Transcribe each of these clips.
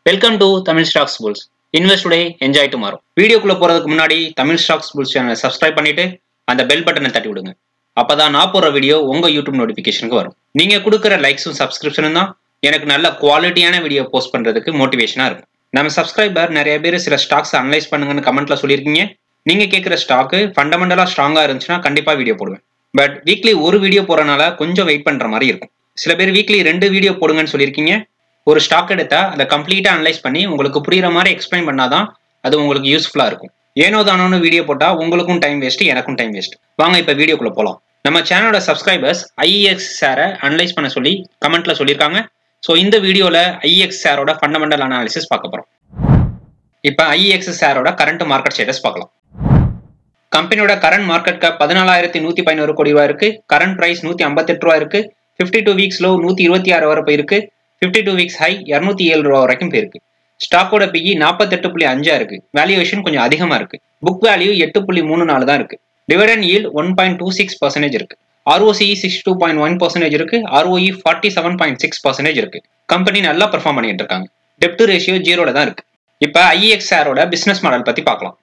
welcome to Tamil stocks bulls invest today enjoy tomorrow வீடியோக்குள்ள போறதுக்கு முன்னாடி தமிழ் ஸ்டாக்ஸ் புல்ஸ் சேனலை சப்ஸ்கிரைப் பண்ணிட்டு அந்த பெல் பட்டனை தட்டி விடுங்க அப்பதான் நான் போற வீடியோ உங்க யூடியூப் நோட்டிபிகேஷனுக்கு வரும் நீங்க கொடுக்குற லைக்ஸும் சப்ஸ்கிரிப்ஷனும் தான் எனக்கு நல்ல குவாலிட்டியான வீடியோ போஸ்ட் பண்றதுக்கு மோட்டிவேஷனா இருக்கும் நம்ம சப்ஸ்கிரைபர் நிறைய பேர் சில ஸ்டாக்ஸ் அனலைஸ் பண்ணுங்கன்னு கமெண்ட்ல சொல்லியிருக்கீங்க நீங்க கேட்குற ஸ்டாக்கு ஃபண்டமெண்டலா ஸ்ட்ராங்கா இருந்துச்சுன்னா கண்டிப்பா வீடியோ போடுவேன் பட் வீக்லி ஒரு வீடியோ போறனால கொஞ்சம் வெயிட் பண்ற மாதிரி இருக்கும் சில பேர் வீக்லி ரெண்டு வீடியோ போடுங்கன்னு சொல்லியிருக்கீங்க ஒரு ஸ்டாக் எடுத்தா அதை கம்ப்ளீட்டா அனலைஸ் பண்ணி உங்களுக்கு புரியுற மாதிரி எக்ஸ்பிளைன் பண்ணாதான் அது உங்களுக்கு யூஸ்ஃபுல்லா இருக்கும் ஏனோ தானோன்னு வீடியோ போட்டா உங்களுக்கும் டைம் வேஸ்ட் எனக்கும் டைம் வேஸ்ட் வாங்க இப்ப வீடியோக்குள்ள போலாம் நம்ம சேனலோட சப்ஸ்கிரைபர்ஸ் ஐஎக்ஸ் சாரை அனலைஸ் பண்ண சொல்லி கமெண்ட்ல சொல்லியிருக்காங்க ஸோ இந்த வீடியோல ஐஎக்ஸ் சாரோட ஃபண்டமெண்டல் அனாலிசிஸ் பார்க்க போறோம் இப்போ ஐஎக்ஸ் சாரோட கரண்ட் மார்க்கெட் ஸ்டேட்டஸ் பார்க்கலாம் கம்பெனியோட கரண்ட் மார்க்கெட் கேப் பதினாலாயிரத்தி நூத்தி பதினோரு கோடி ரூபா இருக்கு கரண்ட் பிரைஸ் நூத்தி ஐம்பத்தெட்டு ரூபா இருக்கு ஃபிஃப்டி டூ வீக்ஸ் லோ நூத்தி இருபத்தி ஆறு வரை போயிருக்கு ஃபிஃப்டி டூ வீக்ஸ் ஹை இரநூத்தி ஏழு ரூபா வரைக்கும் போயிருக்கு ஸ்டாக்கோட பிஇ நாற்பத்தெட்டு புள்ளி அஞ்சா இருக்கு வேல்யூவேஷன் கொஞ்சம் அதிகமா இருக்கு புக் வேல்யூ எட்டு புள்ளி மூணு நாலு தான் இருக்கு dividend yield one point two six percentage இருக்கு ROC sixty two point one percentage இருக்கு ROE forty seven point six percentage இருக்கு கம்பெனி நல்லா பெர்ஃபார்ம் பண்ணிட்டு இருக்காங்க டெப்ட் ரேஷியோ ஜீரோல தான் இருக்கு இப்போ ஐஎக்ஸ்ஆரோட பிசினஸ் மாடல் பத்தி பார்க்கலாம்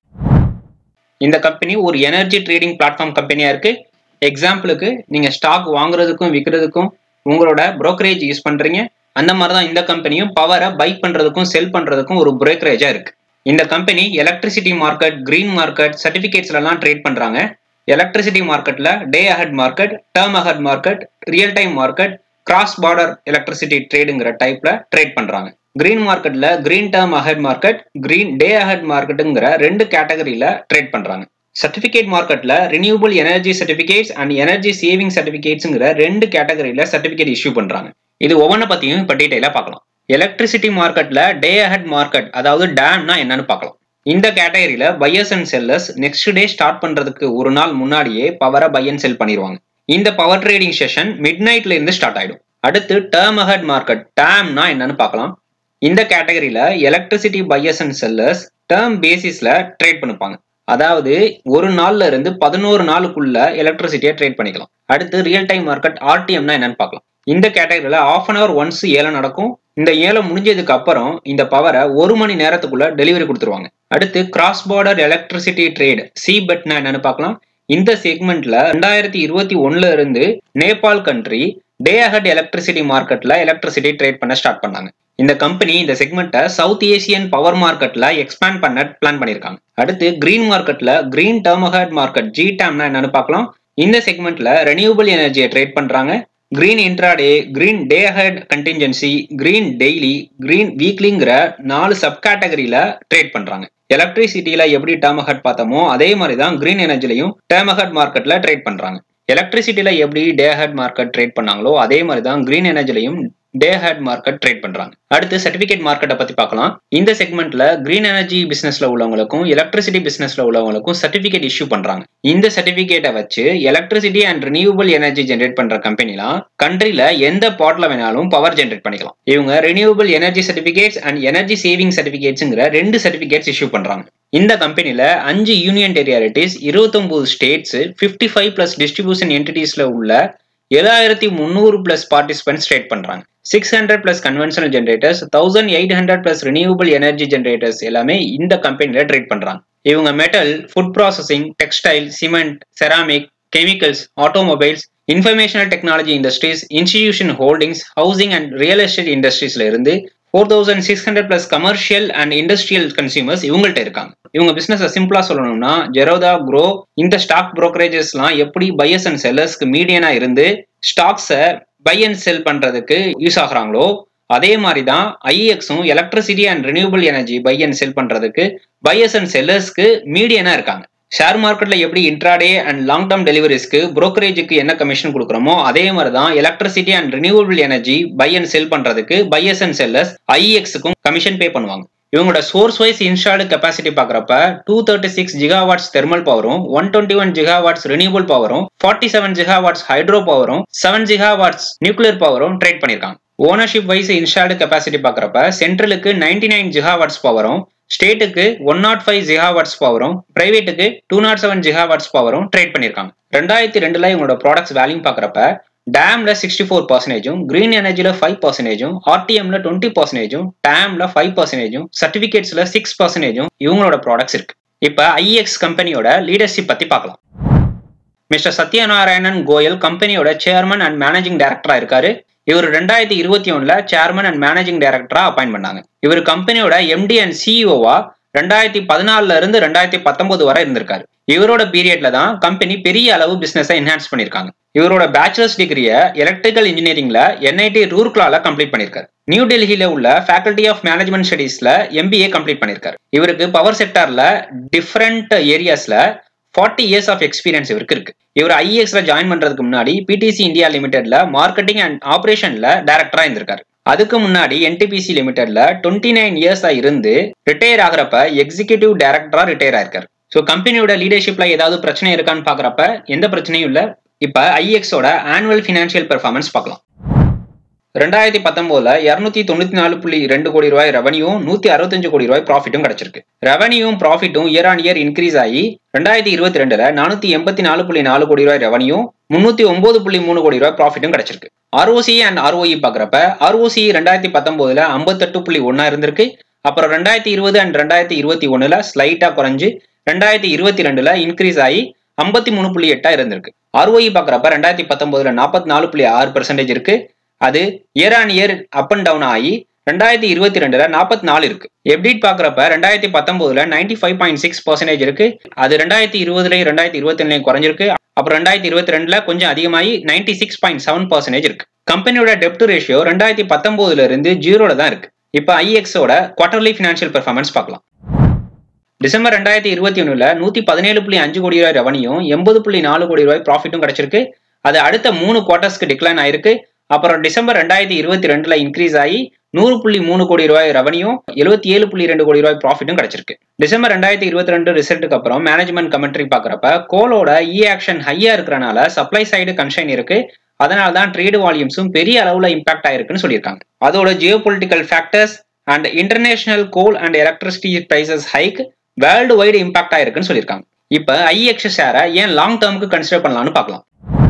இந்த கம்பெனி ஒரு எனர்ஜி ட்ரேடிங் பிளாட்ஃபார்ம் கம்பெனியா இருக்கு எக்ஸாம்பிளுக்கு நீங்க ஸ்டாக் வாங்குறதுக்கும் விற்கிறதுக்கும் உங்களோட brokerage யூஸ் பண்றீங்க அந்த மாதிரி தான் இந்த கம்பெனியும் பவரை பை பண்றதுக்கும் செல் பண்றதுக்கும் ஒரு brokerage-ஆ இருக்கு இந்த company electricity market green market சர்டிபிகேட்ஸ்லாம் ட்ரேட் பண்றாங்க எலக்ட்ரிசிட்டி மார்க்கெட்ல day ahead market term ahead market real time market cross border electricity ட்ரேடுங்கிற டைப்ல ட்ரேட் பண்றாங்க கிரீன் மார்க்கெட்ல green term ahead market green day ahead மார்க்கெட்டுங்கிற ரெண்டு கேட்டகரியில ட்ரேட் பண்றாங்க சர்டிபிகேட் மார்க்கெட்ல renewable energy certificates and energy saving சர்டிபிகேட்ஸ்ங்கிற ரெண்டு கேட்டகரியில சர்டிபிகேட் இஷ்யூ பண்றாங்க இது ஒவ்வொன்றை பத்தியும் இப்ப டீடைலா பார்க்கலாம் எலக்ட்ரிசிட்டி மார்க்கெட்ல டே அஹெட் மார்க்கெட் அதாவது டேம்னா என்னன்னு பார்க்கலாம் இந்த கேட்டகரியில buyers and sellers next day start பண்றதுக்கு ஒரு நாள் முன்னாடியே பவரை பை அண்ட் செல் பண்ணிடுவாங்க இந்த பவர் ட்ரேடிங் செஷன் மிட் நைட்ல இருந்து ஸ்டார்ட் ஆயிடும் அடுத்து டேர்ம் அஹெட் மார்க்கெட் டேம்னா என்னன்னு பார்க்கலாம் இந்த கேட்டகரியில electricity buyers and sellers term பேசிஸ்ல ட்ரேட் பண்ணிப்பாங்க அதாவது ஒரு நாள்ல இருந்து பதினோரு நாளுக்குள்ள எலக்ட்ரிசிட்டியை ட்ரேட் பண்ணிக்கலாம் அடுத்து ரியல் டைம் மார்க்கெட் ஆர்டிஎம்னா என்னன்னு பார்க்கலாம் இந்த கேட்டகரியில ஆஃப் அன் அவர் ஒன்ஸ் ஏலம் நடக்கும் இந்த ஏலம் முடிஞ்சதுக்கு அப்புறம் இந்த பவரை ஒரு மணி நேரத்துக்குள்ள டெலிவரி கொடுத்துருவாங்க அடுத்து கிராஸ் பார்டர் எலக்ட்ரிசிட்டி ட்ரேட் சி பெட்னா என்னன்னு பார்க்கலாம் இந்த செக்மெண்ட்ல ரெண்டாயிரத்தி இருபத்தி ஒண்ணுல இருந்து Nepal country day ahead electricity மார்க்கெட்ல எலக்ட்ரிசிட்டி ட்ரேட் பண்ண ஸ்டார்ட் பண்ணாங்க இந்த கம்பெனி இந்த செக்மெண்ட்டை சவுத் ஏசியன் பவர் மார்க்கெட்ல எக்ஸ்பேண்ட் பண்ண பிளான் பண்ணிருக்காங்க அடுத்து கிரீன் மார்க்கெட்ல green term ahead market G டேம்னா என்னன்னு பார்க்கலாம் இந்த செக்மெண்ட்ல ரெனியூபிள் எனர்ஜியை ட்ரேட் பண்றாங்க green intraday green day ahead contingency green daily green வீக்லிங்கிற நாலு சப் கேட்டகரியில ட்ரேட் பண்றாங்க எலக்ட்ரிசிட்டியில எப்படி டேர்ம் அஹெட் பார்த்தோமோ அதே மாதிரி தான் கிரீன் எனர்ஜிலையும் டேர்ம் அஹெட் மார்க்கெட்ல ட்ரேட் பண்றாங்க எலக்ட்ரிசிட்டியில எப்படி டே ஹெட் மார்க்கெட் ட்ரேட் பண்ணாங்களோ அதே மாதிரி தான் கிரீன் எனர்ஜிலையும் டே ஹெட் மார்க்கெட் ட்ரேட் பண்றாங்க அடுத்து சர்டிபிகேட் மார்க்கெட்டை பத்தி பார்க்கலாம் இந்த செக்மெண்ட்ல கிரீன் எனர்ஜி பிசினஸ்ல உள்ளவங்களுக்கும் எலக்ட்ரிசிட்டி பிசினஸ்ல உள்ளவங்களுக்கும் சர்டிபிகேட் இஷ்யூ பண்றாங்க இந்த சர்டிபிகேட்டை வச்சு electricity and renewable energy generate பண்ற கம்பெனிலாம் கண்ட்ரில எந்த பாட்ல வேணாலும் பவர் ஜென்ரேட் பண்ணிக்கலாம் இவங்க renewable energy certificates and energy saving சர்டிபிகேட்ஸ்ங்கிற ரெண்டு சர்டிபிகேட்ஸ் இஷ்யூ பண்றாங்க இந்த கம்பெனில அஞ்சு யூனியன் டெரியாரிட்டிஸ் இருபத்தொன்பது states fifty five plus distribution என்டிட்டிஸ்ல உள்ள ஏழாயிரத்தி முந்நூறு பிளஸ் பார்ட்டிசிபென்ட்ஸ் ட்ரேட் பண்றாங்க six hundred plus conventional generators thousand eight hundred plus renewable energy generators எல்லாமே இந்த கம்பெனில ட்ரேட் பண்றாங்க இவங்க metal food processing textile cement ceramic chemicals automobiles informational technology industries institution holdings housing and real estate இண்டஸ்ட்ரீஸ்ல இருந்து four thousand six hundred plus commercial and industrial consumers இவங்கள்ட்ட இருக்காங்க இவங்க பிசினஸ் சிம்பிளா சொல்லணும்னா ஜெரோதா க்ரோ இந்த ஸ்டாக் புரோக்கரேஜஸ்லாம் எப்படி பையர்ஸ் அண்ட் செல்லர்ஸ்க்கு மீடியனா இருந்து ஸ்டாக்ஸை பை அண்ட் செல் பண்றதுக்கு யூஸ் ஆகுறாங்களோ அதே மாதிரி தான் ஐஎக்ஸும் electricity and renewable energy buy and sell பண்றதுக்கு பையர்ஸ் அண்ட் செல்லர்ஸ்க்கு மீடியனா இருக்காங்க ஷேர் மார்க்கெட்ல எப்படி இன்ட்ராடே அண்ட் லாங் டேர்ம் டெலிவரிஸ்க்கு புரோக்கரேஜுக்கு என்ன கமிஷன் கொடுக்குறோமோ அதே மாதிரி தான் electricity and renewable energy buy and sell பண்றதுக்கு பையர்ஸ் அண்ட் செல்லர்ஸ் ஐஎக்ஸுக்கும் கமிஷன் பே பண்ணுவாங்க இவங்களோட சோர்ஸ் வைஸ் இன்ஸ்டால்டு கெப்பாசிட்டி பார்க்குறப்ப two thirty six gigawatts thermal பவரும் one twenty one gigawatts renewable பவரும் ஃபார்ட்டி செவன் ஜிகாவாட்ஸ் ஹைட்ரோ பவரும் செவன் ஜிகாவாட்ஸ் நியூக்ளியர் பவரும் trade பண்ணியிருக்காங்க ஓனர்ஷிப் வைஸ் இன்ஸ்டால்டு கெப்பாசிட்டி பார்க்குறப்ப சென்ட்ரலுக்கு நைன்டி நைன் ஜிகாவாட்ஸ் பவரும் ஸ்டேட்டுக்கு ஒன் நாட் ஃபைவ் ஜிகாவாட்ஸ் பவரும் பிரைவேட்டுக்கு டூ நாட் செவன் ஜிகாவாட்ஸ் பவரும் ட்ரேட் பண்ணியிருக்காங்க ரெண்டாயிரத்தி ரெண்டுல இவங்களோட ப்ராடக்ட்ஸ் வேல்யூ பார்க்குறப்ப டேம்ல சிக்ஸ்டி ஃபோர் பர்சன்டேஜும் கிரீன் எனர்ஜில ஃபைவ் பர்சன்டேஜும் ஆர்டிஎம்ல டுவெண்ட்டி பர்சன்டேஜும் டேம்ல ஃபைவ் பர்சன்டேஜும் சர்டிபிகேட்ஸ்ல சிக்ஸ் பர்சன்டேஜும் இவங்களோட ப்ராடக்ட்ஸ் இருக்கு இப்ப ஐஎக்ஸ் கம்பெனியோட லீடர்ஷிப் பத்தி பார்க்கலாம் மிஸ்டர் சத்யநாராயணன் கோயல் கம்பெனியோட சேர்மன் அண்ட் மேனேஜிங் டைரக்டரா இருக்காரு இவர் ரெண்டாயிரத்தி இருபத்தி ஒண்ணுல சேர்மன் அண்ட் மேனேஜிங் டைரக்டரா அப்பாயிண்ட் பண்ணாங்க இவர் கம்பெனியோட எம்டி அண்ட் சிஇஓவா ரெண்டாயிரத்தி பதினாலுல இருந்து ரெண்டாயிரத்தி பத்தொன்பது வரை இருந்திருக்காரு இவரோட பீரியட்ல தான் கம்பெனி பெரிய அளவு பிசினஸை என்ஹான்ஸ் பண்ணிருக்காங்க இவரோட பேச்சுலர்ஸ் டிகிரியை எலக்ட்ரிக்கல் இன்ஜினியரிங்ல என்ஐடி ரூர்க்லால கம்ப்ளீட் பண்ணிருக்காரு நியூ டெல்லியில உள்ள ஃபேக்கல்டி ஆஃப் மேனேஜ்மெண்ட் ஸ்டடீஸ்ல எம்பிஏ கம்ப்ளீட் பண்ணிருக்காரு இவருக்கு பவர் செக்டார்ல டிஃப்ரெண்ட் ஏரியாஸ்ல ஃபார்ட்டி இயர்ஸ் ஆஃப் எக்ஸ்பீரியன்ஸ் இவருக்கு இருக்கு இவர் ஐஎக்ஸ்ல ஜாயின் பண்றதுக்கு முன்னாடி பிடிசி இந்தியா லிமிடெட்ல மார்க்கெட்டிங் அண்ட் ஆபரேஷன்ல டைரக்டரா இருந்திருக்காரு அதுக்கு முன்னாடி என்டிபிசி லிமிடெட்ல டுவெண்ட்டி நைன் இயர்ஸா இருந்து ரிட்டையர் ஆகிறப்ப எக்ஸிகியூட்டிவ் டைரக்டரா ரிட்டையர் ஆயிருக்காரு ஸோ கம்பெனியோட லீடர்ஷிப்ல ஏதாவது பிரச்சனை இருக்கான்னு பாக்குறப்ப எந்த பிரச்சனையும் இல்ல இப்ப ஐஎக்ஸோட ஆனுவல் ஃபினான்ஷியல் பெர்ஃபார்மன்ஸ் பார்க்கலாம் ரெண்டாயிரத்தி பத்தொன்பதுல இருநூத்தி தொண்ணூத்தி நாலு புள்ளி ரெண்டு கோடி ரூபாய் ரெவன்யூவும் நூத்தி அறுபத்தஞ்சு கோடி ரூபாய் ப்ராஃபிட்டும் கிடைச்சிருக்கு ரெவன்யூவும் ப்ராஃபிட்டும் இயர் ஆன் இயர் இன்க்ரீஸ் ஆகி ரெண்டாயிரத்தி இருபத்தி ரெண்டுல நானூத்தி எண்பத்தி நாலு புள்ளி நாலு கோடி ரூபாய் ரெவன்யூ முன்னூத்தி ஒன்பது புள்ளி மூணு கோடி ரூபாய் ப்ராஃபிட்டும் கிடைச்சிருக்கு ஆர்ஓசி அண்ட் ஆர்ஓஇ பாக்குறப்ப ஆர்ஓசி ரெண்டாயிரத்தி பத்தொன்பதுல ஐம்பத்தெட்டு புள்ளி ஒன்னா இருந்திருக்கு அப்புறம் ரெண்டாயிரத்தி இருபது அண்ட் ரெண்டாயிரத்தி இருபத்தி ஒண்ணுல ஸ்லைட்டா குறைஞ்சு ரெண்டாயிரத்தி இருபத்தி ரெண்டுல இன்க்ரீஸ் ஆகி ஐம்பத்தி மூணு புள்ளி எட்டா இருந்திருக்கு ஆர்ஓஇ பாக்குறப்ப ரெண்டாயிரத்தி பத்தொன்பதுல நாற்பத்தி நாலு புள்ளி ஆறு பெர்சன்டேஜ் இருக்கு அது year on year up and down ஆகி ரெண்டாயிரத்தி இருபத்தி ரெண்டுல நாற்பத்தி நாலு இருக்கு எப்டிட் பாக்குறப்ப ரெண்டாயிரத்தி பத்தொன்பதுல ninety five point six percentage இருக்கு அது ரெண்டாயிரத்தி இருபதுலயும் ரெண்டாயிரத்தி இருபத்தி ரெண்டுலயும் குறைஞ்சிருக்கு அப்புறம் ரெண்டாயிரத்தி இருபத்தி ரெண்டுல கொஞ்சம் அதிகமாகி ninety six point seven percentage இருக்கு கம்பெனியோட டெப்ட் ரேஷியோ ரெண்டாயிரத்தி பத்தொன்பதுல இருந்து ஜீரோல தான் இருக்கு இப்போ ஐஎக்ஸோட குவார்டர்லி ஃபினான்ஷியல் பெர்ஃபார்மன்ஸ் பார்க்கலாம் டிசம்பர் ரெண்டாயிரத்தி இருபத்தி ஒண்ணுல நூத்தி பதினேழு புள்ளி அஞ்சு கோடி ரூபாய் ரெவனியும் எண்பது புள்ளி நாலு கோடி ரூபாய் ப்ராஃபிட்டும் கிடைச்சிருக்கு அது அடுத்த மூணு குவார்டர்ஸ்க்கு டிக்ளைன் ஆயிருக்கு அப்புறம் டிசம்பர் ரெண்டாயிரத்தி இருபத்தி ரெண்டுல இன்க்ரீஸ் ஆகி நூறு புள்ளி மூணு கோடி ரூபாய் ரெவனியும் எழுபத்தி ஏழு புள்ளி ரெண்டு கோடி ரூபாய் ப்ராஃபிட்டும் கிடைச்சிருக்கு டிசம்பர் ரெண்டாயிரத்தி இருபத்தி ரெண்டு ரிசல்ட்டுக்கு அப்புறம் மேனேஜ்மெண்ட் கமெண்ட்ரி பாக்குறப்ப கோலோட இ ஆக்ஷன் ஹையா இருக்கிறனால சப்ளை சைடு கன்ஷைன் இருக்கு அதனால தான் ட்ரேடு வால்யூம்ஸும் பெரிய அளவுல இம்பாக்ட் ஆயிருக்குன்னு சொல்லியிருக்காங்க அதோட geopolitical factors and international coal and electricity prices hike worldwide impact ஆயிருக்குன்னு சொல்லியிருக்காங்க இப்போ ஐஎக்ஸ் ஷேரை ஏன் லாங் டேர்முக்கு கன்சிடர் பண்ணலாம்னு பார்க்கலாம்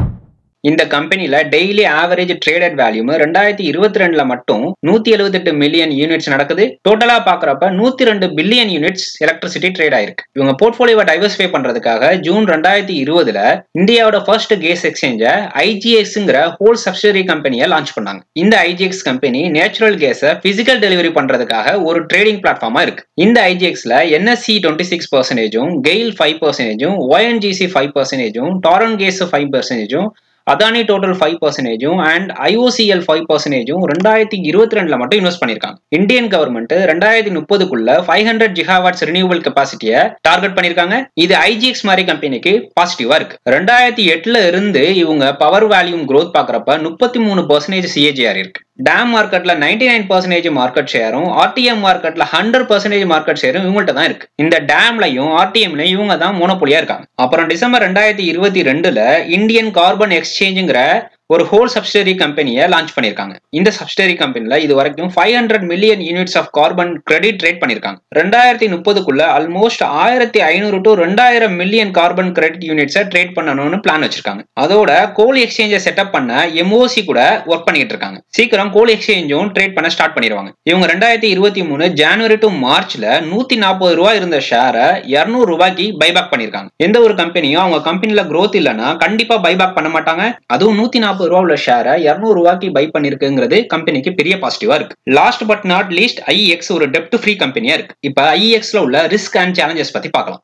இந்த கம்பெனில டெய்லி ஆவரேஜ் ட்ரேடட் வேல்யூம் ரெண்டாயிரத்தி இருபத்தி ரெண்டுல மட்டும் நூத்தி எழுபத்தெட்டு மில்லியன் யூனிட்ஸ் நடக்குது டோட்டலா பாக்குறப்ப நூத்தி ரெண்டு பில்லியன் யூனிட்ஸ் எலக்ட்ரிசிட்டி ட்ரேட் ஆயிருக்கு இவங்க போர்ட்போலியோவை டைவர்சிஃபை பண்றதுக்காக ஜூன் ரெண்டாயிரத்தி இருபதுல இந்தியாவோட ஃபர்ஸ்ட் கேஸ் எக்ஸ்சேஞ்ச ஐஜிஎக்ஸ்ங்கிற ஹோல் சப்சிடரி கம்பெனியை லான்ச் பண்ணாங்க இந்த ஐஜிஎக்ஸ் கம்பெனி நேச்சுரல் கேஸை பிசிக்கல் டெலிவரி பண்றதுக்காக ஒரு ட்ரேடிங் பிளாட்ஃபார்மா இருக்கு இந்த ஐஜிஎக்ஸ்ல என்எஸ்சி டுவெண்ட்டி சிக்ஸ் பர்சன்டேஜும் கெயில் ஃபைவ் பர்சன்டேஜும் ஒஎன்ஜிசி ஃபைவ் பர்சன்டேஜும் டாரன் கேஸ் ஃபைவ் பர்சன்டேஜும் அதானி டோட்டல் ஃபைவ் பர்சன்டேஜும் அண்ட் ஐஓசிஎல் ஃபைவ் பர்சன்டேஜும் ரெண்டாயிரத்தி இருபத்தி ரெண்டுல மட்டும் இன்வெஸ்ட் பண்ணிருக்காங்க இந்தியன் கவர்மெண்ட் ரெண்டாயிரத்தி முப்பதுக்குள்ள ஃபைவ் ஹண்ட்ரட் ஜிகாவாட்ஸ் ரினியூவல் கெப்பாசிட்டியை டார்கெட் பண்ணிருக்காங்க இது ஐஜிஎக்ஸ் மாதிரி கம்பெனிக்கு பாசிட்டிவா இருக்கு ரெண்டாயிரத்தி எட்டுல இருந்து இவங்க பவர் வேல்யூம் க்ரோத் பாக்குறப்ப முப்பத்தி மூணு பர்சன்டேஜ் சிஏஜிஆர் இருக்கு டேம் மார்க்கெட்ல நைன்டி நைன் பர்சன்டேஜ் மார்க்கெட் ஷேரும் ஆர்டிஎம் மார்க்கெட்ல ஹண்ட்ரட் பர்சன்டேஜ் மார்க்கெட் ஷேரும் இவங்கள்ட்ட தான் இருக்கு இந்த டேம்லையும் ஆர்டிஎம்லையும் இவங்க தான் மோனோபொலியா இருக்காங்க அப்புறம் டிசம்பர் ரெண்டாயிரத்தி இருபத்தி ரெண்டுல இந்தியன் கார்பன் எக்ஸ்சேஞ்சுங்கிற ஒரு ஹோல் சப்சிடரி கம்பெனியை லான்ச் பண்ணிருக்காங்க இந்த சப்சிடரி கம்பெனில இது வரைக்கும் five hundred million units of carbon credit trade பண்ணிருக்காங்க ரெண்டாயிரத்தி முப்பதுக்குள்ள ஆல்மோஸ்ட் ஆயிரத்தி ஐநூறு டு ரெண்டாயிரம் மில்லியன் கார்பன் கிரெடிட் யூனிட்ஸை ட்ரேட் பண்ணணும்னு பிளான் வச்சிருக்காங்க அதோட கோல் எக்ஸ்சேஞ்சை செட்டப் பண்ண எம்ஓசி கூட ஒர்க் பண்ணிட்டு இருக்காங்க சீக்கிரம் கோல் எக்ஸ்சேஞ்சும் ட்ரேட் பண்ண ஸ்டார்ட் பண்ணிடுவாங்க இவங்க ரெண்டாயிரத்தி இருபத்தி மூணு ஜனவரி டு மார்ச்ல நூத்தி நாற்பது ரூபாய் இருந்த ஷேரை இருநூறு ரூபாய்க்கு பைபேக் பண்ணிருக்காங்க எந்த ஒரு கம்பெனியும் அவங்க கம்பெனில growth இல்லைன்னா கண்டிப்பா பைபேக் பண்ண மாட்டாங்க அதுவும் நூத்தி நாற்பது ரூபா உள்ள ஷேரை இருநூறு ரூபாய்க்கு பை பண்ணிருக்குங்கிறது கம்பெனிக்கு பெரிய பாசிட்டிவா இருக்கு last but not least IEX ஒரு டெப்ட் ஃப்ரீ கம்பெனியா இருக்கு இப்ப ஐஎக்ஸ்ல உள்ள ரிஸ்க் அண்ட் சேலஞ்சஸ் பத்தி பார்க்கலாம்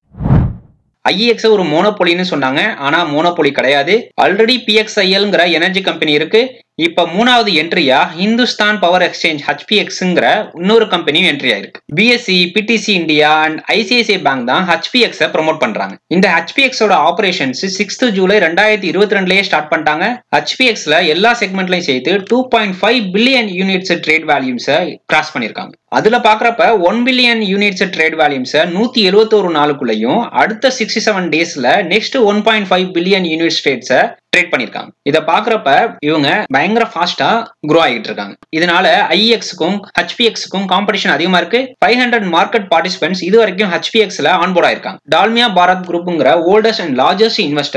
ஐஎக்ஸ் ஒரு மோனோபொலின்னு சொன்னாங்க ஆனா மோனோபொலி கிடையாது ஆல்ரெடி பிஎக்ஸ்ஐஎல்ங்கிற எனர்ஜி கம்பெனி இருக்கு இப்ப மூணாவது என்ட்ரியா ஹிந்துஸ்தான் பவர் எக்ஸ்சேஞ்ச் ஹச்பிஎக்ஸ்ங்கிற இன்னொரு கம்பெனியும் என்ட்ரி ஆயிருக்கு BSE PTC India and ICICI bank தான் ஹச்பிஎக்ஸை ப்ரொமோட் பண்றாங்க இந்த ஹச்பிஎக்ஸோட ஆபரேஷன்ஸ் சிக்ஸ்த் ஜூலை ரெண்டாயிரத்தி இருபத்தி ரெண்டுலயே ஸ்டார்ட் பண்ணிட்டாங்க ஹச்பிஎக்ஸ்ல எல்லா செக்மெண்ட்லையும் சேர்த்து two point five billion units trade வேல்யூம்ஸை கிராஸ் பண்ணிருக்காங்க அதுல பாக்குறப்ப ஒன் பில்லியன் யூனிட்ஸ் ட்ரேட் வேல்யூம்ஸை நூத்தி எழுபத்தோரு நாளுக்குள்ளயும் அடுத்த சிக்ஸ்டி செவன் டேஸ்ல next one point five billion units ட்ரேட்ஸை ட்ரேட் பண்ணிருக்காங்க இதை பாக்குறப்ப இவங்க பயங்கர ஃபாஸ்டா க்ரோ ஆகிட்டு இருக்காங்க இதனால ஐஎக்ஸுக்கும் ஹச்பிஎக்ஸுக்கும் காம்படிஷன் அதிகமா இருக்கு ஃபைவ் ஹண்ட்ரட் மார்க்கெட் பார்ட்டிசிபென்ட்ஸ் இது வரைக்கும் ஹச்பிஎக்ஸ்ல ஆன்போர்ட் ஆயிருக்காங்க டால்மியா பாரத் குரூப்புங்கிற ஓல்டஸ்ட் அண்ட் லார்ஜஸ்ட் இன்வெஸ்டர்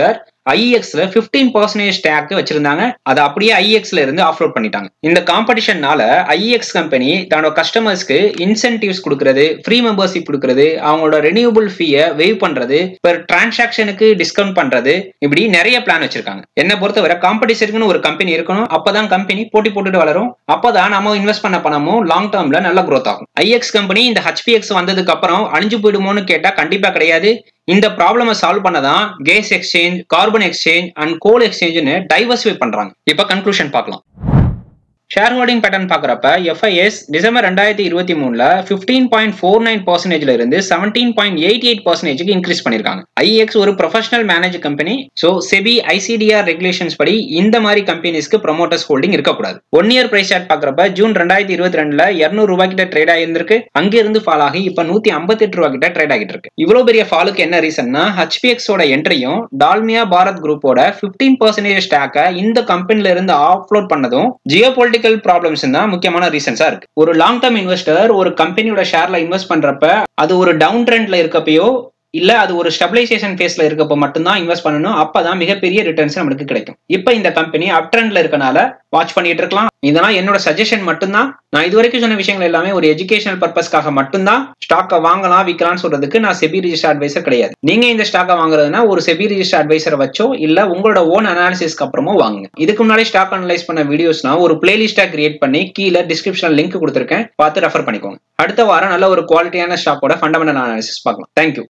ஐஎக்ஸ்ல பிப்டீன் பர்சன்டேஜ் ஸ்டாக் வச்சிருந்தாங்க அதை அப்படியே ஐஎக்ஸ்ல இருந்து ஆஃப்லோட் பண்ணிட்டாங்க இந்த காம்படிஷன்னால ஐஎக்ஸ் கம்பெனி தன்னோட கஸ்டமர்ஸ்க்கு இன்சென்டிவ்ஸ் கொடுக்கறது ஃப்ரீ மெம்பர்ஷிப் கொடுக்கறது அவங்களோட ரெனியூபிள் ஃபீயை வேவ் பண்றது பெர் டிரான்சாக்ஷனுக்கு டிஸ்கவுண்ட் பண்றது இப்படி நிறைய பிளான் வச்சிருக்காங்க என்ன பொறுத்தவரை காம்படிஷனுக்குன்னு ஒரு கம்பெனி இருக்கணும் அப்பதான் கம்பெனி போட்டி போட்டுட்டு வளரும் அப்பதான் நம்ம இன்வெஸ்ட் பண்ண பணமும் லாங் டேர்ம்ல நல்ல growth ஆகும் ஐஎக்ஸ் கம்பெனி இந்த ஹெச்பிஎக்ஸ் வந்ததுக்கு அப்புறம் அழிஞ்சு போயிடுமோன்னு கேட்டா கண்டிப்பா கிடையாது இந்த ப்ராப்ளமை சால்வ் பண்ணதான் gas exchange carbon exchange and coal எக்ஸ்சேஞ்சுன்னு டைவர்சிஃபை பண்றாங்க இப்போ கன்க்ளூஷன் பார்க்கலாம் ஷேர் ஹோல்டிங் பேட்டர்ன் பார்க்குறப்ப எஃப்ஐஎஸ் டிசம்பர் ரெண்டாயிரத்தி இருபத்தி மூணுல ஃபிஃப்டீன் பாயிண்ட் ஃபோர் நைன் பர்சன்டேஜ்ல இருந்து செவன்டீன் பாயிண்ட் எயிட்டி எயிட் பர்சன்டேஜ்க்கு இன்க்ரீஸ் பண்ணிருக்காங்க ஐஎக்ஸ் ஒரு professional manage company so SEBI ICDR regulations படி இந்த மாதிரி கம்பெனிஸ்க்கு ப்ரொமோட்டர்ஸ் ஹோல்டிங் இருக்கக்கூடாது ஒன் இயர் பிரைஸ் சார்ட் பார்க்குறப்ப ஜூன் ரெண்டாயிரத்தி இருபத்தி ரெண்டுல இரநூறு ரூபாய் கிட்ட ட்ரேட் ஆகியிருந்திருக்கு அங்கிருந்து ஃபால் ஆகி இப்போ நூத்தி ஐம்பத்தி எட்டு ரூபாய் கிட்ட ட்ரேட் ஆகிட்டு இருக்கு இவ்வளவு பெரிய ஃபாலுக்கு என்ன ரீசன்னா ஹெச்பிஎக்ஸோட என்ட்ரியும் டால்மியா பாரத் குரூப்போட பிப்டீன் பர்சன்டேஜ் ஸ்டாக்கை இந்த கம்பெனில இருந்து ஆஃப்லோட் பண்ணதும் ஜியோ பொலிட்டிக்கல் ப்ராப்ளம்ஸ் தான் முக்கியமான ரீசன்ஸா இருக்கு ஒரு லாங் டேர்ம் இன்வெஸ்டர் ஒரு கம்பெனியோட ஷேர்ல இன்வெஸ்ட் பண்றப்ப அது ஒரு டவுன் ட்ரெண்ட்ல இருக்கப்பயோ இல்ல அது ஒரு ஸ்டெபிலைசேஷன் ஃபேஸ்ல இருக்கப்போ மட்டும்தான் இன்வெஸ்ட் பண்ணணும் அப்பதான் மிகப்பெரிய ரிட்டர்ன்ஸ் நம்மளுக்கு கிடைக்கும் இப்போ இந்த கம்பெனி அப் ட்ரெண்ட்ல இருக்கனால வாட்ச் பண்ணிட்டு இருக்கலாம் இதெல்லாம் என்னோட சஜஷன் மட்டும்தான் நான் இது வரைக்கும் சொன்ன விஷயங்கள் எல்லாமே ஒரு எஜுகேஷனல் பர்பஸ்க்காக மட்டும்தான் ஸ்டாக்கை வாங்கலாம் விற்கலாம்னு சொல்றதுக்கு நான் செபி ரிஜிஸ்டர் அட்வைசர் கிடையாது நீங்க இந்த ஸ்டாக்கை வாங்குறதுனா ஒரு செபி ரிஜிஸ்டர் அட்வைசரை வச்சோ இல்ல உங்களோட ஓன் அனாலிசிஸ்க்கு அப்புறமோ வாங்குங்க இதுக்கு முன்னாடி ஸ்டாக் அனலைஸ் பண்ண வீடியோஸ்லாம் ஒரு பிளேலிஸ்டா கிரியேட் பண்ணி கீழே டிஸ்கிரிப்ஷன் லிங்க் கொடுத்துருக்கேன் பார்த்து ரெஃபர் பண்ணிக்கோங்க அடுத்த வாரம் நல்ல ஒரு குவாலிட்டியான ஸ்டாக்கோட ஃபண்டமெண்டல் அனாலிசிஸ் பார்க்கலாம் தேங்க்யூ